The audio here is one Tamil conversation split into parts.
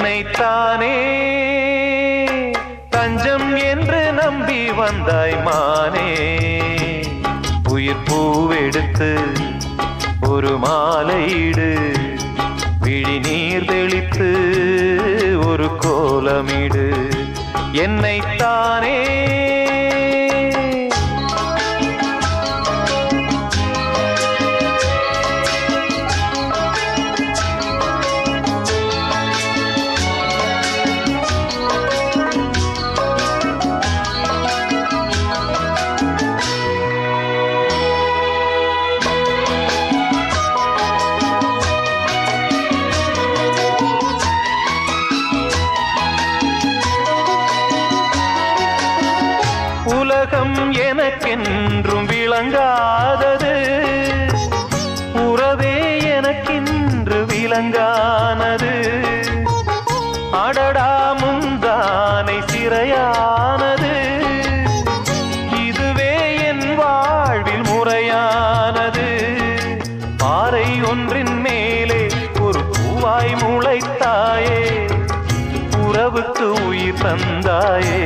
என்னைத்தானே தஞ்சம் என்று நம்பி வந்தாய் மானே உயிர் பூவெடுத்து ஒரு மாலையிடு விழி நீர் தெளித்து ஒரு கோலமிடு என்னைத்தானே உலகம் எனக்கென்றும் விளங்காதது உறவே எனக்கென்று விளங்கானது அடடா முந்தானை சிறையானது இதுவே என் வாழ்வில் முறையானது பாறை ஒன்றின் மேலே ஒரு பூவாய் முளைத்தாயே உறவுக்கு உயிர் தந்தாயே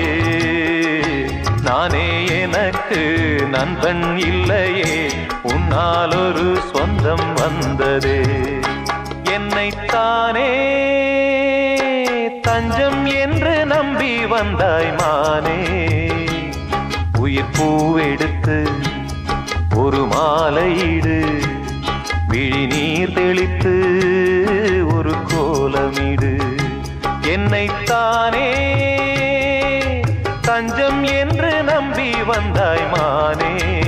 நானே எனக்கு நண்பன் இல்லையே உன்னால் ஒரு சொந்தம் வந்ததே என்னைத்தானே தஞ்சம் என்று நம்பி வந்தாய் மானே உயிர் பூவெடுத்து ஒரு மாலையிடு விழி நீர் தெளித்து ஒரு கோலமிடு என்னைத்தானே தஞ்சம் என்று நம்பி வந்தாய் மானே